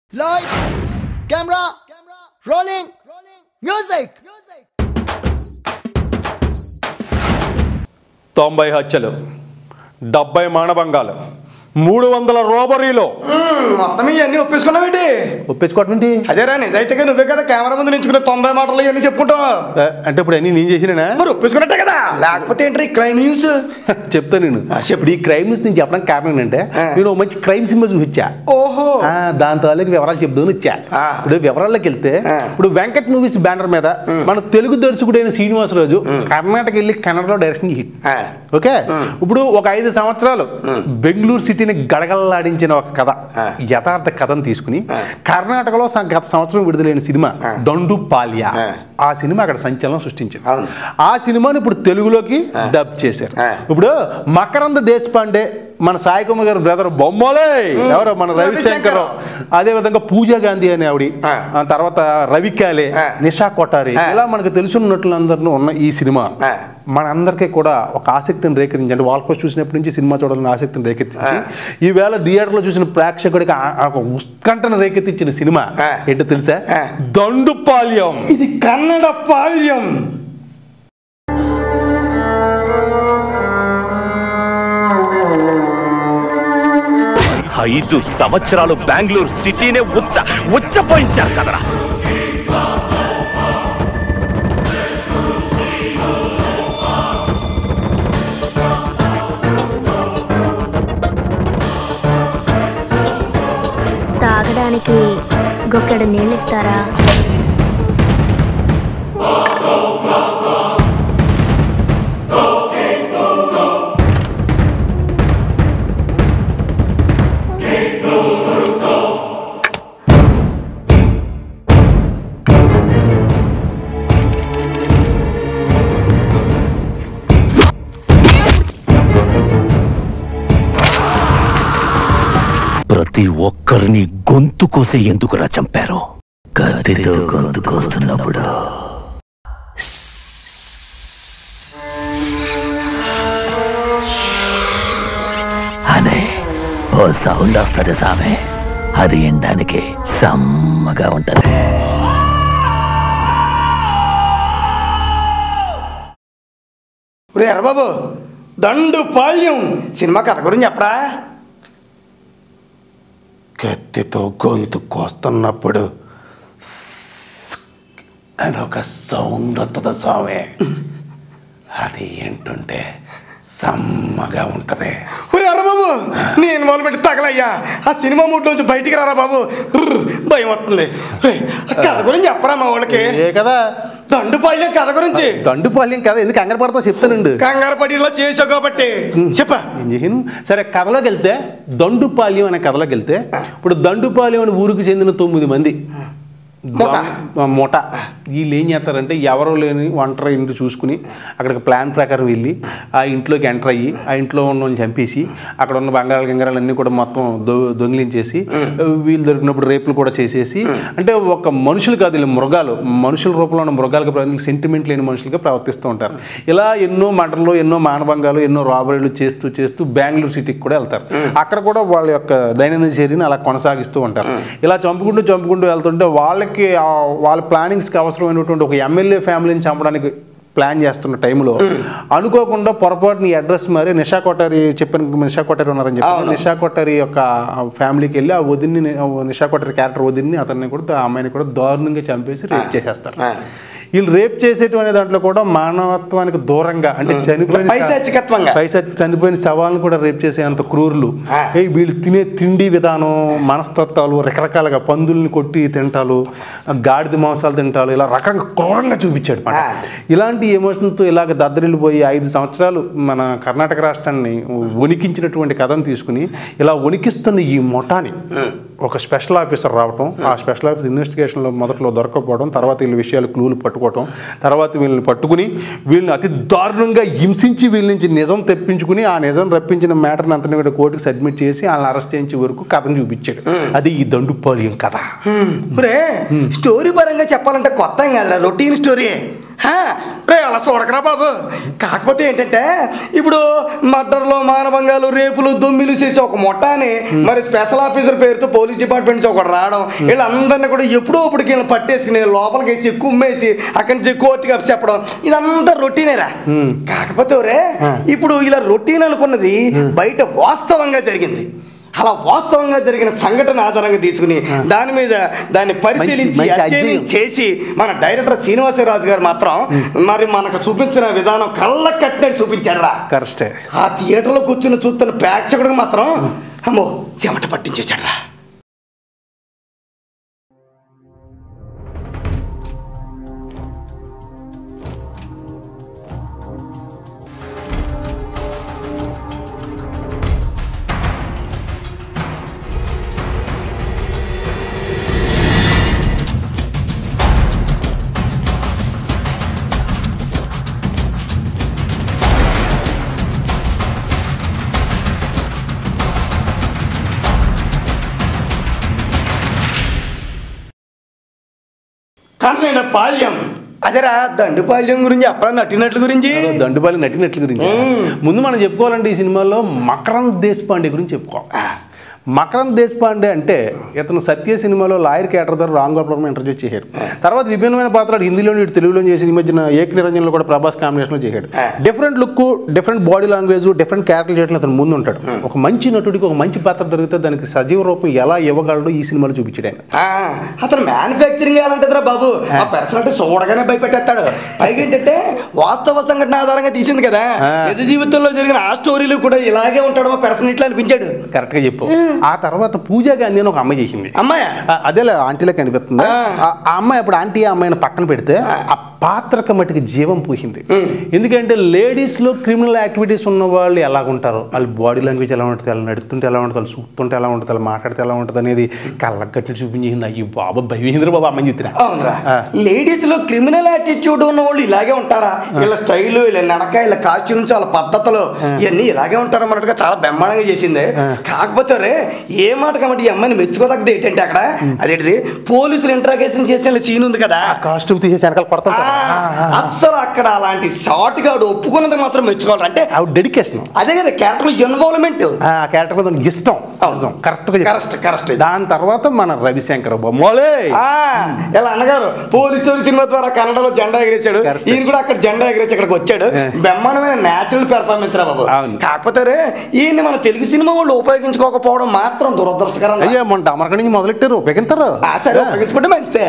Light, camera, rolling, music. తొంభై హత్యలు డెబ్బై మానభంగాలు మూడు వందల రోబరీలో మొత్తం ఇవన్నీ ఒప్పేసుకున్నావేంటి ఒప్పేసుకోవటం ఏంటి అదేరా నిజాయితీగా నువ్వే కదా కెమెరా ముందు నించుకునే తొంభై మాటలు ఇవన్నీ చెప్పుకుంటావు ఏ, అంటే ఇప్పుడు అన్ని నేను చేసినా మరి ఒప్పేసుకున్నట్టే కదా లేకపోతే ఏంటి క్రైమ్ న్యూస్ చెప్తా నేను ఇప్పుడు ఈ క్రైమ్ న్యూస్ నేను చెప్పడానికి కారణం ఏంటంటే ఆ. నేను ఒక మంచి క్రైమ్ సినిమా చూపించా ఓహో ఆ, దాని తాలూకు వివరాలు చెప్దామని వచ్చా ఆ. ఇప్పుడు వివరాల్లోకి వెళ్తే ఆ. ఇప్పుడు వెంకట్ మూవీస్ బ్యానర్ మీద మన తెలుగు దర్శకుడైన శ్రీనివాసరాజు కర్ణాటక వెళ్ళి కన్నడలో డైరెక్షన్ హిట్ ఆ. ఓకే ఇప్పుడు ఒక ఐదు సంవత్సరాలు బెంగళూరు సిటీని గడగడలాడించిన ఒక కథ ఆ. యథార్థ కథను తీసుకుని ఆ. కర్ణాటకలో సం- గత సంవత్సరం విడుదలైన సినిమా ఆ. దండు పాల్య ఆ. ఆ సినిమా అక్కడ సంచలనం సృష్టించింది అవును. ఆ సినిమాని ఇప్పుడు తెలుగులోకి డబ్ చేశారు ఆ. ఇప్పుడు మకరంద దేశపాండే మన సాయి కుమార్ గారు బ్రదర్ బొమ్మలే ఎవరో మన రవిశంకర్ అదే విధంగా పూజా గాంధీ అనే ఆవిడ ఆ. ఆ తర్వాత రవికాలే ఆ. నిషా కొట్టారి ఆ. ఇలా మనకు తెలుసున్నట్లందరిలో ఉన్న ఈ సినిమా ఆ. మనందరికీ కూడా ఒక ఆసక్తిని రేకెత్తించి అంటే వాళ్ళ కోసం చూసినప్పటి నుంచి సినిమా చూడాలని ఆసక్తిని రేకెత్తించి ఈవేళ థియేటర్లో చూసిన ప్రేక్షకుడికి ఆ- ఆ ఒక ఉత్కంఠను రేకెత్తించిన సినిమా ఆ. ఏంటో తెలుసా ఆ. దండుపాల్యం ఇది కన్నడ పాల్యం ఐదు సంవత్సరాలు బెంగళూరు సిటీనే ఉచ్చ ఉచ్చపోయించారు కదరా తాగడానికి గొక్కెడు నీళ్ళు ఇస్తారా ప్రతి ఒక్కరిని గొంతు కోసి ఎందుకురా చంపారు కత్తితో గొంతు కోస్తున్నప్పుడు అనే ఓ సౌండ్ వస్తుంది సామె అది వినడానికి సమ్మగా ఉంటది ఒరే ఎర్రబాబు దండు పాల్యం సినిమా కథ గురించి చెప్పరా కత్తితో గొంతు కోస్తున్నప్పుడు అని ఒక సౌండ్ వస్తుంది స్వామి అది ఏంటంటే సమ్మగా ఉంటది ఒరే ఎర్రబాబు నీ ఇన్వాల్వ్మెంట్ తగలయ్యా ఆ సినిమా మూడ్లోంచి బయటికి రారా బాబు ఉర్ర్, భయం వస్తుంది ఒరేయ్, ఆ కథ గురించి చెప్పరా మా వాళ్ళకి ఏ కదా దండు పాల్యం కథ గురించి దండుపాల్యం కదా ఎందుకు కంగారు పడతా చెప్తానండి కంగారు పడి ఇలా చేసావు కాబట్టి చెప్పా ఏం చేయను సరే కథలోకి వెళ్తే దండుపాల్యం అనే కథలోకి వెళ్తే ఇప్పుడు దండుపాల్యం అనే ఊరికి చెందిన తొమ్మిది మంది ముఠ. ఆ, ముఠ వీళ్ళు ఏం చేస్తారంటే ఎవరో లేని ఒంటరి ఇంటి చూసుకుని అక్కడికి ప్లాన్ ప్రకారం వెళ్ళి ఆ ఇంట్లోకి ఎంటర్ అయ్యి ఆ ఇంట్లో ఉన్న వాళ్ళని చంపేసి అక్కడ ఉన్న బంగారాలు గంగారాలు అన్నీ కూడా మొత్తం దొ దొంగిలించేసి వీళ్ళు దొరికినప్పుడు రేపులు కూడా చేసేసి అంటే ఒక మనుషులు కాదు వీళ్ళు మృగాలు మనుషుల రూపంలో ఉన్న మృగాలుగా సెంటిమెంట్ లేని మనుషులుగా ప్రవర్తిస్తూ ఉంటారు ఇలా ఎన్నో మటర్లు ఎన్నో మానభంగాలు ఎన్నో రాబరీలు చేస్తూ చేస్తూ బెంగళూరు సిటీకి కూడా వెళ్తారు అక్కడ కూడా వాళ్ళ యొక్క దైనందిన చర్యని అలా కొనసాగిస్తూ ఉంటారు ఇలా చంపుకుంటూ చంపుకుంటూ వెళ్తుంటే వాళ్ళకి ఆ వాళ్ళ ప్లానింగ్స్కి అవసరమైనటువంటి ఒక ఎమ్మెల్యే ఫ్యామిలీని చంపడానికి ప్లాన్ చేస్తున్న టైంలో అనుకోకుండా పొరపాటున ఈ అడ్రస్ మరి నిషా కొట్టారి చెప్పిన నిషా కొట్టారి ఉన్నారని చెప్పి అవును. నిషా కొట్టారి యొక్క ఫ్యామిలీకి వెళ్ళి ఆ వదిన్ని నిషా కొట్టారి క్యారెక్టర్ వదిన్ని అతన్ని కూడా ఆ అమ్మాయిని కూడా దారుణంగా చంపేసి రేప్ చేసేస్తారు ఆ. వీళ్ళు రేప్ చేసేటువంటి దాంట్లో కూడా మానవత్వానికి దూరంగా అంటే చనిపోయిన పైశాచికత్వంగా. పైసా చనిపోయిన శవాలను కూడా రేప్ చేసే అంత క్రూరులు ఆ. ఏ వీళ్ళు తినే తిండి విధానం మనస్తత్వాలు రకరకాలుగా పందుల్ని కొట్టి తింటాలు గాడిద మాంసాలు తింటాలు ఇలా రకంగా క్రూరంగా చూపించాడు అన్నమాట. ఆ. ఇలాంటి ఎమోషన్తో ఇలాగ దద్దరిల్లిపోయి ఐదు సంవత్సరాలు మన కర్ణాటక రాష్ట్రాన్ని వణికించినటువంటి కథను తీసుకుని ఇలా వణికిస్తున్న ఈ మొటాని ఒక స్పెషల్ ఆఫీసర్ రావటం ఆ స్పెషల్ ఆఫీసర్ ఇన్వెస్టిగేషన్లో మొదట్లో దొరకకపోవడం తర్వాత వీళ్ళ విషయాలు క్లూలు పట్టుకోవటం తర్వాత వీళ్ళని పట్టుకుని వీళ్ళని అతి దారుణంగా హింసించి వీళ్ళ నుంచి నిజం తెప్పించుకుని ఆ నిజం రప్పించిన మ్యాటర్ని అంతని కూడా కోర్టుకి సబ్మిట్ చేసి వాళ్ళని అరెస్ట్ చేయించే వరకు కథను చూపించాడు అది ఈ దండుపాలెం కథ ఒరే స్టోరీ పరంగా చెప్పాలంటే కొత్త ఏం కాదురా రొటీన్ స్టోరీ హా, రే అలా చూడకరా బాబు కాకపోతే ఏంటంటే ఇప్పుడు మర్డర్లు మానభంగాలు రేపులు దొమ్మిలు చేసి ఒక మొట్టాని మరి స్పెషల్ ఆఫీసర్ పేరుతో పోలీస్ డిపార్ట్మెంట్ నుంచి ఒకటి రావడం వీళ్ళందరినీ కూడా ఎప్పుడో ఇప్పటికి వీళ్ళని పట్టేసుకుని లోపలికి వేసి కుమ్మేసి అక్కడి నుంచి కోర్టుకి అప్పు చెప్పడం ఇదంతా రొటీనేరా కాకపోతే ఒరే ఇప్పుడు ఇలా రొటీన్ అనుకున్నది బయట వాస్తవంగా జరిగింది అలా వాస్తవంగా జరిగిన సంఘటన ఆధారంగా తీసుకుని దాని మీద దాన్ని పరిశీలించి మంచి అధ్యయనం అధ్యయనం. చేసి మన డైరెక్టర్ శ్రీనివాసరాజు గారు మాత్రం మరి మనకు చూపించిన విధానం కళ్ళ కట్టినట్టు చూపించారా కరెక్టే ఆ థియేటర్లో కూర్చుని చూస్తున్న ప్రేక్షకుడికి మాత్రం అమ్మో చెమట పట్టించేశాడ్రా కన్నడ పాల్యం అదేరా దండు పాల్యం గురించి అప్పుడు నటినట్లు గురించి దండుపాలి నటినట్లు గురించి ముందు మనం చెప్పుకోవాలంటే ఈ సినిమాలో మకరంద్ దేశపాండే గురించి చెప్పుకోవాలి మకరంద్ దేశపాండే అంటే ఇతను సత్య సినిమాలో లాయర్ క్యాటర్ ద్వారా రామ్ గోపాల్ ఇంటర్వ్యూ చేశారు తర్వాత విభిన్నమైన పాత్రలు హిందీలో ఇటు తెలుగులో చేసి ఈ మధ్యన ఏక నిరంజన్లో కూడా ప్రభాస్ కాంబినేషన్లో చేశాడు different look different body language different character చేయడం అతను ముందు ఉంటాడు ఒక మంచి నటుడికి ఒక మంచి పాత్ర దొరికితే దానికి సజీవ రూపం ఎలా ఇవ్వగలడో ఈ సినిమాలో చూపించాడు ఆయన ఆ, అతను మ్యానుఫ్యాక్చరింగ్ ఎలాంటిదిరా బాబు ఆ పర్సనాలిటీ చూడగానే భయపెట్టేస్తాడు పైగా ఏంటంటే వాస్తవ సంఘటన ఆధారంగా తీసింది కదా నిజ జీవితంలో జరిగిన ఆ స్టోరీలు కూడా ఇలాగే ఉంటాడు మా పర్సన్ ఇట్లా అనిపించాడు కరెక్ట్గా చెప్పు ఆ తర్వాత పూజా గాంధీ అని ఒక అమ్మాయి చేసింది అమ్మాయ ఆ, అదేలే ఆంటీలో కనిపిస్తుంది ఆ. ఆ ఆ అమ్మాయి అప్పుడు ఆంటీ ఆ అమ్మాయిని పక్కన పెడితే ఆ పాత్రకు మటుకు జీవం పోసింది ఎందుకంటే లేడీస్ లో క్రిమినల్ యాక్టివిటీస్ ఉన్న వాళ్ళు ఎలా ఉంటారు వాళ్ళ బాడీ లాంగ్వేజ్ ఎలా ఉంటుంది వాళ్ళు నడుస్తుంటే ఎలా ఉంటుంది వాళ్ళు చూస్తుంటే ఎలా ఉంటుంది వాళ్ళు మాట్లాడితే ఎలా ఉంటుంది అనేది కళ్ళకు కట్టి చూపించింది అయ్యి బాబా భయమేంద్ర బాబా అమ్మని చెప్తున్నా అవునరా ఆ. లేడీస్ లో క్రిమినల్ యాటిట్యూడ్ ఉన్న వాళ్ళు ఇలాగే ఉంటారా వీళ్ళ స్టైల్ వీళ్ళ నడక వీళ్ళ కాస్ట్యూమ్స్ వాళ్ళ పద్ధతులు ఇవన్నీ ఇలాగే ఉంటారు అన్నట్టుగా చాలా బ్రహ్మాండంగా చేసింది కాకపోతే రే ఏ మాట కాబట్టి ఈ అమ్మాయిని మెచ్చుకోదగ్గది ఏంటంటే అక్కడ అదేంటిది పోలీసులు ఇంట్రాగేషన్ చేసిన సీన్ ఉంది కదా కాస్ట్యూమ్ తీసేసి వెనకాల ఆ, కొడతారు అస్సలు అక్కడ అలాంటి షార్ట్ గా ఒప్పుకున్నది మాత్రం మెచ్చుకోవాలి అంటే ఆవిడ డెడికేషన్ అదే కదా క్యారెక్టర్ ఇన్వాల్వ్మెంట్ ఆ క్యారెక్టర్ మీద ఉన్న ఇష్టం నిజం కరెక్ట్గా కరెక్ట్ కరెక్ట్ దాని తర్వాత మన రవిశంకర్ బొమ్మలే ఆ, ఇలా అన్నగారు పోలీస్ స్టోరీ సినిమా ద్వారా కన్నడలో జెండా ఎగిరేశాడు Correct. ఈయన కూడా అక్కడ జెండా ఎగిరేసి ఇక్కడికి వచ్చాడు ఏ. బ్రహ్మాండమైన న్యాచురల్ పెర్ఫార్మెన్స్ రా బాబు అవును. కాకపోతే రే ఈయన్ని మన తెలుగు సినిమా వాళ్ళు ఉపయోగించుకోకపోవడం మాత్రం దురదృష్టకరం అయ్యో మొన్న అమరకం నుంచి మొదలెట్టారు ఉపయోగిస్తారు ఆ, సరే ఉపయోగించుకుంటే మంచిదే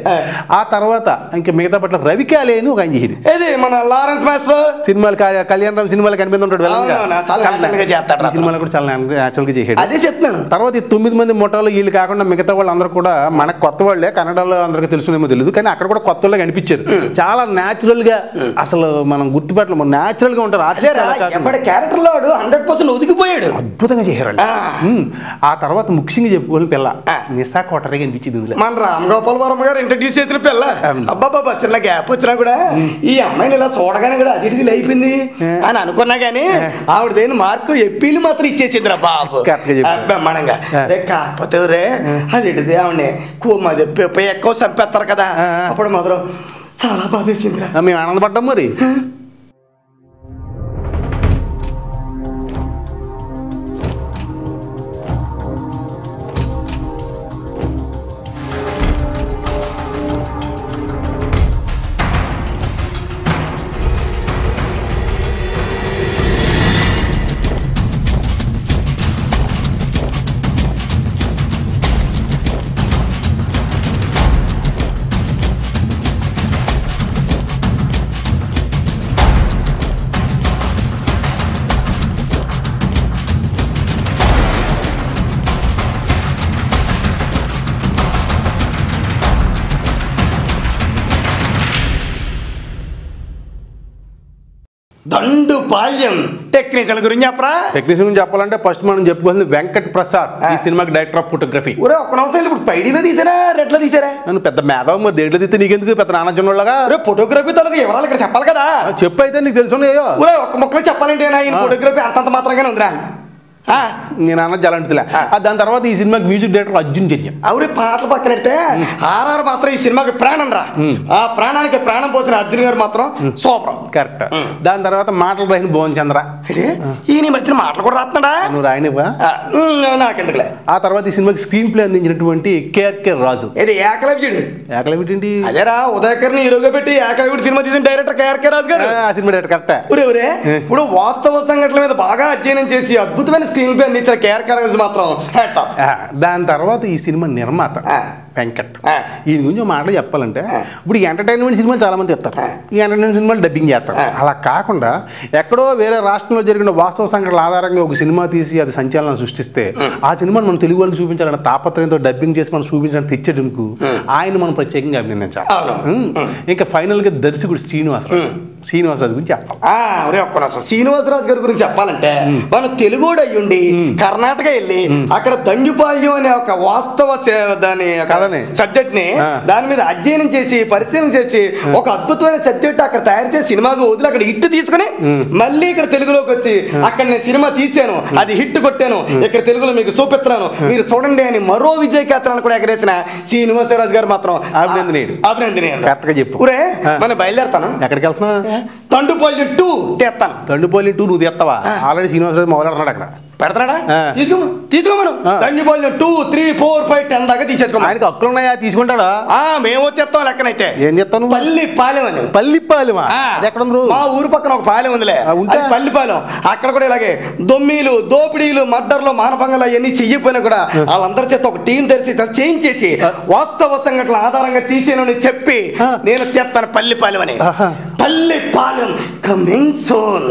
ఆ తర్వాత ఇంకా మిగతా పట్ల రవికాలే అని ఒక ఆయన చేసాడు ఏది మన లారెన్స్ మాస్టర్ సినిమాలు కా- కళ్యాణ్ రామ్ సినిమాలు కనిపిస్తుంటాడు villain గా. అవునవును, చాలా natural గా చేస్తాడు ఈ అతను. సినిమాలో కూడా చాలా న్యాచురల్ గా చేసాడు అదే చెప్తున్నాను తర్వాత ఈ తొమ్మిది మంది ముఠాలు వీళ్ళు కాకుండా మిగతా వాళ్ళందరూ కూడా మనకు కొత్త వాళ్ళే కన్నడలో అందరికీ తెలుసునేమో తెలియదు కానీ అక్కడ కూడా కొత్త వాళ్ళే కనిపించారు చాలా న్యాచురల్ గా అసలు మనం గుర్తుపెట్టలేము న్యాచురల్ గా ఉంటారు అదే రా artist కాకుండా. ఎప్పటి క్యారెక్టర్ లో హండ్రెడ్ పర్సెంట్ ఒదిగిపోయాడు అద్భుతంగా చేశారు వాళ్ళు. ఆ. ఉమ్. ఆ తర్వాత ముఖ్యంగా చెప్పుకోవాలి పిల్ల ఆ. నిశా కోటరే కనిపించింది ఇందులో మన రామ్ గోపాల్ వర్మ గారు ఇంట్రడ్యూస్ చేసిన పిల్ల అవును. అబ్బాబా చిన్న గ్యాప్ వచ్చినా కూడా ఈ అమ్మాయిని ఇలా చూడగానే కూడా అది ఇది అయిపోయింది అని అనుకున్నా గానీ ఆవిడదేని మార్కు ఎప్పీలు మాత్రం ఇచ్చేసింది రా బాబు Correct గా చెప్పావు. బ్రహ్మాండంగా ఆ. రే కాకపోతే రే అది ఇడిది ఆవిడని మాది ఎక్కువ చంపేస్తారు కదా ఆ, ఆ. అప్పుడు మాత్రం చాలా బాధ వేసిందిరా ఆ, మేము ఆనందపడ్డాం మరి దండు పాల్యం టెక్నీషియన్ గురించి చెప్పరా టెక్నీషియన్ గురించి చెప్పాలంటే ఫస్ట్ మనం చెప్పుకోవాల్సింది వెంకట్ ప్రసాద్ ఈ సినిమాకి డైరెక్టర్ ఆఫ్ ఫోటోగ్రఫీ ఒరే ఒక్క నిమిషం ఇప్పుడు పైడీలో తీసారా రెడ్లో తీసారా నన్ను పెద్ద మేధావు మరి దేంట్లో తీస్తే నీకెందుకు పెద్ద నానాజనులాగా ఒరే ఫోటోగ్రఫీ తనకు వివరాలు ఇక్కడ చెప్పాలి కదా చెప్పు అయితే నీకు తెలుసు ఒరే ఒక్క మొక్కలు చెప్పాలంటే నా ఈయన ఫోటోగ్రఫీ అంతంత మాత్రంగానే ఉందిరా ఆ, నేను అన్నది అలాంటిదిలే ఆ, దాని తర్వాత ఈ సినిమాకి మ్యూజిక్ డైరెక్టర్ అర్జున్ జన్య అవురే పాటలు పక్కన పెడితే ఆర్ఆర్ మాత్రం ఈ సినిమాకి ప్రాణం రా ఆ ప్రాణానికి ప్రాణం పోసిన అర్జున్ గారు మాత్రం సూపర్ కరెక్ట్ దాని తర్వాత మాటలు రాసిన భువన్ చంద్ర ఏంటి? ఈయన ఈ మధ్యన మాటలు కూడా రాస్తున్నాడా నువ్వు రాయనివా ఆ, ఉమ్, నాకెందుకులే ఆ తర్వాత ఈ సినిమాకి స్క్రీన్ ప్లే అందించినటువంటి కేఆర్కే రాజు ఇది ఏకలవ్యుడు ఏకలవిటేంటి అదేరా ఉదయకర్ని హీరోగా పెట్టి ఏకలవ్యుడు సినిమా తీసిన డైరెక్టర్ కేఆర్కే రాజు గారు ఆ సినిమా డైరెక్టర్ కరెక్టే ఊరే ఊరే ఇప్పుడు వాస్తవ సంఘటనల మీద బాగా అధ్యయనం చేసి అద్భుతమైన స్క్రీన్ ప్లే అందించిన కేఆర్కే రాజు మాత్రం hats off. ఆ, దాని తర్వాత ఈ సినిమా నిర్మాత ఆ. వెంకట్ ఆ. ఈ గురించి ఒక మాటలు చెప్పాలంటే ఆ. ఇప్పుడు ఈ ఎంటర్టైన్మెంట్ సినిమాలు చాలా మంది తెస్తారు ఆ. ఈ ఎంటర్టైన్మెంట్ సినిమాలు డబ్బింగ్ చేస్తారు ఆ. అలా కాకుండా ఎక్కడో వేరే రాష్ట్రంలో జరిగిన వాస్తవ సంఘటనల ఆధారంగా ఒక సినిమా తీసి అది సంచలనం సృష్టిస్తే ఆ సినిమాని మనం తెలుగు వాళ్ళకి చూపించాలన్న తాపత్రయంతో డబ్బింగ్ చేసి మనం చూపించడానికి తెచ్చేందుకు ఆయన మనం ప్రత్యేకంగా అభినందించాలి అవును. ఉమ్. ఇంకా ఫైనల్ గా దర్శకుడు శ్రీనివాసరాజు శ్రీనివాసరాజు గురించి చెప్పాలి ఆ, ఒరే ఒక్క నిమిషం శ్రీనివాసరాజు గారి గురించి చెప్పాలంటే మనం తెలుగుడు అయ్యుండి కర్ణాటక వెళ్ళి అక్కడ దండుపాల్యం అనే ఒక వాస్తవ సే- దాని కథని. సబ్జెక్ట్ ని ఆ. దాని మీద అధ్యయనం చేసి పరిశీలన చేసి ఒక అద్భుతమైన సబ్జెక్ట్ అక్కడ తయారు చేసి సినిమాకి వదిలి అక్కడ హిట్ తీసుకుని మళ్ళీ ఇక్కడ తెలుగులోకి వచ్చి అక్కడ నేను సినిమా తీసాను అది హిట్ కొట్టాను ఇక్కడ తెలుగులో మీకు చూపిస్తున్నాను మీరు చూడండి అని మరో విజయ కేత్రాన్ని కూడా ఎగరేసిన శ్రీనివాసరాజు గారు మాత్రం అభినందనీయుడు. అభినందనీయుడు కరెక్ట్గా చెప్పు. ఊరే ఆ. మనం బయలుదేరుతాను ఎక్కడికి వెళ్తున్నా తండుపల్లి టూ తెస్తాను తండుపోలి టూ నువ్వు తెస్తావా ఆల్రెడీ శ్రీనివాసరాజు మొదలెడుతున్నాడు అక్కడ పెడతాడా ఆ. తీసుకోమను తీసుకోమను ఆ. Tandripalem two three four five ten దాకా తీసేసుకోమను ఆయనకి హక్కులు ఉన్నాయా తీసుకుంటాడా ఆ మేము వచ్చేస్తాం లెక్కనైతే ఏం చెప్తాను పల్లి పాలెం అని పల్లిపాలెమా ఆ. అది ఎక్కడ ఉంది మా ఊరు పక్కన ఒక పాలెం ఉందిలే ఆ, ఉంటే? అది పల్లిపాలెం అక్కడ కూడా ఇలాగే దొమ్మీలు దోపిడీలు మర్డర్లు మానభంగాలు అవన్నీ చెయ్యకపోయినా కూడా వాళ్ళందరి చేత ఒక టీం తెరిచి చేయించేసి వాస్తవ సంఘటనల ఆధారంగా తీసేనని చెప్పి ఆ. నేను తెస్తాను పల్లిపాలెం అని ఆహా. పల్లిపాలెం కమింగ్ సోన్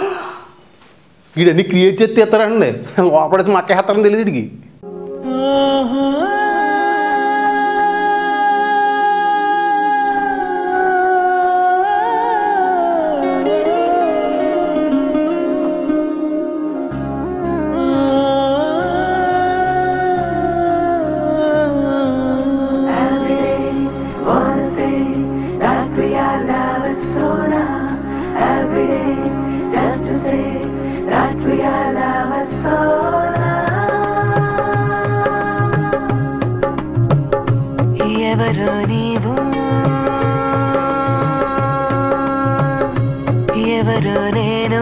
వీడన్నీ క్రియేట్ చేస్తే ఎత్తారండి లోపడేసి మా అక్క ఎత్తారని తెలియదు వీడికి Every day, wanna say that we are lovers so now. Every day, just to say that we are lovers so now. ఎవరో నీవు ఎవరో నేను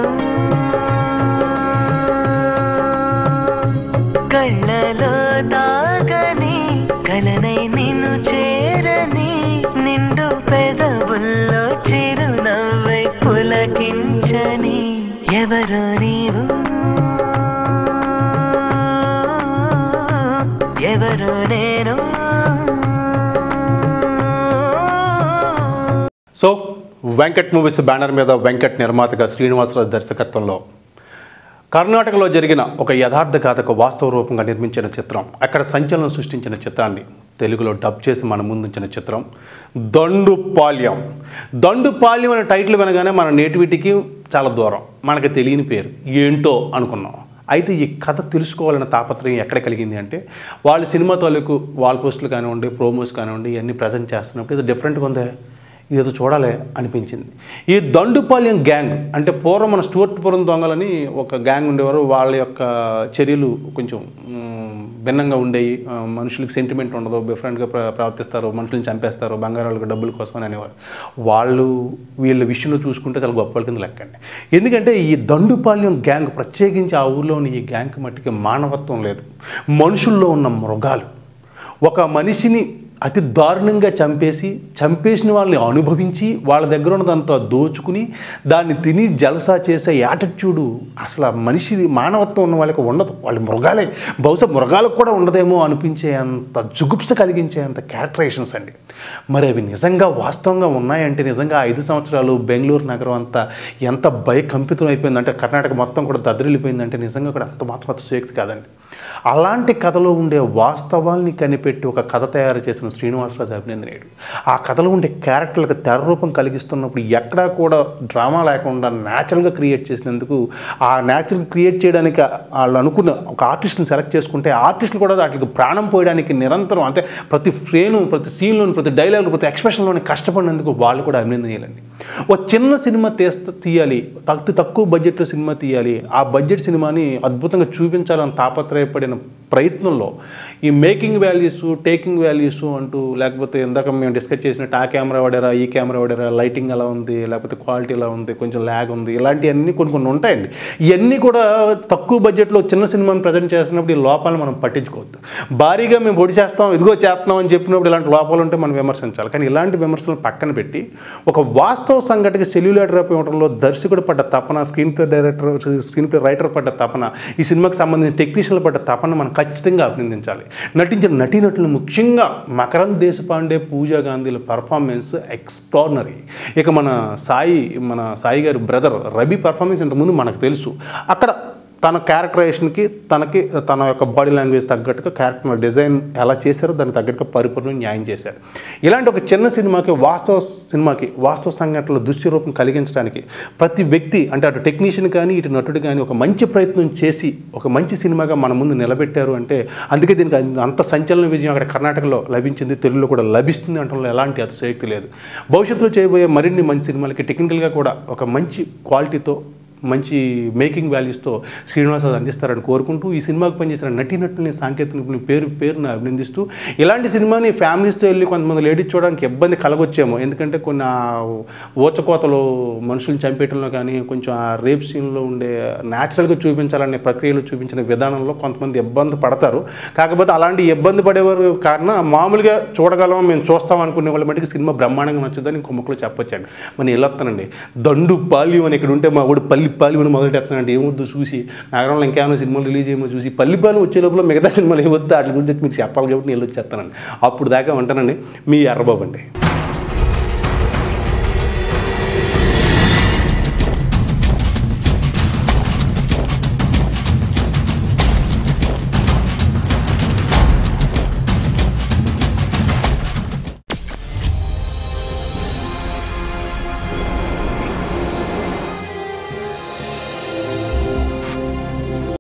కళ్ళలో తాగని కలనై నిన్ను చేరని నిండు పెదవుల్లో చిరునవ్వై పులకించని ఎవరో నీవు ఎవరో నేను సో వెంకట్ మూవీస్ బ్యానర్ మీద వెంకట్ నిర్మాతగా శ్రీనివాసరావు దర్శకత్వంలో కర్ణాటకలో జరిగిన ఒక యథార్థ గాథకు వాస్తవ రూపంగా నిర్మించిన చిత్రం అక్కడ సంచలనం సృష్టించిన చిత్రాన్ని తెలుగులో డబ్ చేసి మన ముందుంచిన చిత్రం దండుపాల్యం దండుపాల్యం అనే టైటిల్ వినగానే మన నేటివిటీకి చాలా దూరం మనకి తెలియని పేరు ఏంటో అనుకున్నాం అయితే ఈ కథ తెలుసుకోవాలన్న తాపత్రయం ఎక్కడ కలిగింది అంటే వాళ్ళు సినిమా తాలూకు వాల్ పోస్టులు కానివ్వండి ప్రోమోస్ కానివ్వండి ఇవన్నీ ప్రజెంట్ చేస్తున్నప్పుడు ఇది డిఫరెంట్గా ఉందే ఇదేదో చూడాలి అనిపించింది ఈ దండుపాల్యం గ్యాంగ్ అంటే పూర్వం మన స్టూవర్ట్పురం దొంగలని ఒక గ్యాంగ్ ఉండేవారు వాళ్ళ యొక్క చర్యలు కొంచెం మ్, భిన్నంగా ఉండేవి ఆ, మనుషులకు సెంటిమెంట్ ఉండదు డిఫరెంట్గా ప్ర ప్రవర్తిస్తారు మనుషులను చంపేస్తారు బంగారాలకు డబ్బుల కోసం అని అనేవారు వాళ్ళు వీళ్ళ విషయంలో చూసుకుంటే చాలా గొప్పల కింద లెక్కండి ఎందుకంటే ఈ దండుపాల్యం గ్యాంగ్ ప్రత్యేకించి ఆ ఊర్లోని ఈ గ్యాంగ్ మట్టికి మానవత్వం లేదు మనుషుల్లో ఉన్న మృగాలు ఒక మనిషిని అతి దారుణంగా చంపేసి చంపేసిన వాళ్ళని అనుభవించి వాళ్ళ దగ్గర ఉన్నదంతా దోచుకుని దాన్ని తిని జలసా చేసే యాటిట్యూడు అసలు ఆ మనిషి మానవత్వం ఉన్న వాళ్ళకి ఉండదు వాళ్ళు మృగాలే బహుశా మృగాలకు కూడా ఉండదేమో అనిపించే అంత జుగుప్స కలిగించే అంత క్యారెక్టరైజేషన్స్ అండి మరి అవి నిజంగా వాస్తవంగా ఉన్నాయంటే నిజంగా ఐదు సంవత్సరాలు బెంగళూరు నగరం అంతా ఎంత భయకంపితం అయిపోయిందంటే కర్ణాటక మొత్తం కూడా దద్దరిల్లిపోయిందంటే నిజంగా కూడా అంత మాత్రం అతిశయోక్తి కాదండి అలాంటి కథలో ఉండే వాస్తవాల్ని కనిపెట్టి ఒక కథ తయారు చేసిన శ్రీనివాసరాజు అభినందనీయుడు ఆ కథలో ఉండే క్యారెక్టర్లకు తెర రూపం కలిగిస్తున్నప్పుడు ఎక్కడా కూడా డ్రామా లేకుండా న్యాచురల్గా క్రియేట్ చేసినందుకు ఆ న్యాచురల్ క్రియేట్ చేయడానికి వాళ్ళు అనుకున్న ఒక ఆర్టిస్ట్ని సెలెక్ట్ చేసుకుంటే ఆర్టిస్టులు కూడా వాటికి ప్రాణం పోయడానికి నిరంతరం అంటే ప్రతి ఫ్రేను ప్రతి సీన్లోని ప్రతి డైలాగ్ ప్రతి ఎక్స్ప్రెషన్లోని కష్టపడినందుకు వాళ్ళు కూడా అభినందనీయాలండి ఒక చిన్న సినిమా తీస్త తీయాలి తక్కువ తక్కువ బడ్జెట్లో సినిమా తీయాలి ఆ బడ్జెట్ సినిమాని అద్భుతంగా చూపించాలని తాపత్రయపడిన ప్రయత్నంలో ఈ మేకింగ్ వాల్యూస్ టేకింగ్ వాల్యూస్ అంటూ లేకపోతే ఇందాక మేము డిస్కస్ చేసినట్టు ఆ కెమెరా వాడారా ఈ కెమెరా వాడారా లైటింగ్ ఎలా ఉంది లేకపోతే క్వాలిటీ ఎలా ఉంది కొంచెం ల్యాగ్ ఉంది ఇలాంటివన్నీ కొన్ని కొన్ని ఉంటాయండి ఇవన్నీ కూడా తక్కువ బడ్జెట్లో చిన్న సినిమాని ప్రజెంట్ చేస్తున్నప్పుడు ఈ లోపాలను మనం పట్టించుకోవద్దు భారీగా మేము పొడి చేస్తాం ఇదిగో చేస్తున్నాం అని చెప్పినప్పుడు ఇలాంటి లోపాలు ఉంటే మనం విమర్శించాలి కానీ ఇలాంటి విమర్శలు పక్కన పెట్టి ఒక వాస్తవ సంఘటనకి సెల్యులేటర్ ఇవ్వడంలో దర్శకుడు పడ్డ తపన screenplay director screenplay writer పడ్డ తపన ఈ సినిమాకి సంబంధించిన టెక్నీషియన్లు పడ్డ తపన మనం ఖచ్చితంగా అభినందించాలి నటించిన నటీనటులు ముఖ్యంగా మకరం దేశపాండే పూజా గాంధీల పర్ఫార్మెన్స్ ఎక్స్ట్రాడినరీ ఇక మన సాయి మన సాయి గారి బ్రదర్ రవి పర్ఫార్మెన్స్ ఇంతకుముందు మనకు తెలుసు అక్కడ తన క్యారెక్టరైజేషన్కి తనకి తన యొక్క బాడీ లాంగ్వేజ్ తగ్గట్టుగా క్యారెక్టర్ డిజైన్ ఎలా చేశారో దానికి తగ్గట్టుగా పరిపూర్ణ న్యాయం చేశారు ఇలాంటి ఒక చిన్న సినిమాకి వాస్తవ సినిమాకి వాస్తవ సంఘటనలో దృశ్యరూపం కలిగించడానికి ప్రతి వ్యక్తి అంటే అటు టెక్నీషియన్ కానీ ఇటు నటుడు కానీ ఒక మంచి ప్రయత్నం చేసి ఒక మంచి సినిమాగా మన ముందు నిలబెట్టారు అంటే అందుకే దీనికి అంత సంచలన విజయం అక్కడ కర్ణాటకలో లభించింది తెలుగులో కూడా లభిస్తుంది అంటే ఎలాంటి అతిశయోక్తి లేదు భవిష్యత్తులో చేయబోయే మరిన్ని మంచి సినిమాలకి టెక్నికల్గా కూడా ఒక మంచి క్వాలిటీతో మంచి మేకింగ్ వాల్యూస్తో శ్రీనివాస్ అది అందిస్తారని కోరుకుంటూ ఈ సినిమాకి పనిచేసిన నటీనటుల్ని సాంకేతిక నిపుణుల్ని పేరు పేరున అభినందిస్తూ ఇలాంటి సినిమాని ఫ్యామిలీస్తో వెళ్ళి కొంతమంది లేడీస్ చూడడానికి ఇబ్బంది కలగొచ్చేమో ఎందుకంటే కొన్ని ఆ ఊచకోతలు మనుషుల్ని చంపేయటంలో కానీ కొంచెం ఆ రేప్ సీన్లో ఉండే న్యాచురల్గా చూపించాలనే ప్రక్రియలో చూపించిన విధానంలో కొంతమంది ఇబ్బంది పడతారు కాకపోతే అలాంటి ఇబ్బంది పడేవారు కారణం మామూలుగా చూడగలం మేము చూస్తాం అనుకునే వాళ్ళ మటుకు సినిమా బ్రహ్మాండంగా నచ్చుదని ఇంకో ముక్కలో చెప్పొచ్చాను మరి వెళ్ళొస్తానండి దండు పాల్యం అని ఇక్కడ ఉంటే మా ఊడు పల్లి పాల్యం అని మొదలెట్టేస్తానంటే ఏమొద్దు చూసి నగరంలో ఇంకేమైనా సినిమాలు రిలీజ్ ఏమో చూసి పల్లి పాలెం వచ్చే లోపల మిగతా సినిమాలు ఏమొద్దు వాటి గురించి మీకు చెప్పాలి కాబట్టి నేను వెళ్ళొచ్చేస్తానండి అప్పుడు దాకా ఉంటానండి మీ ఎర్రబాబు అండి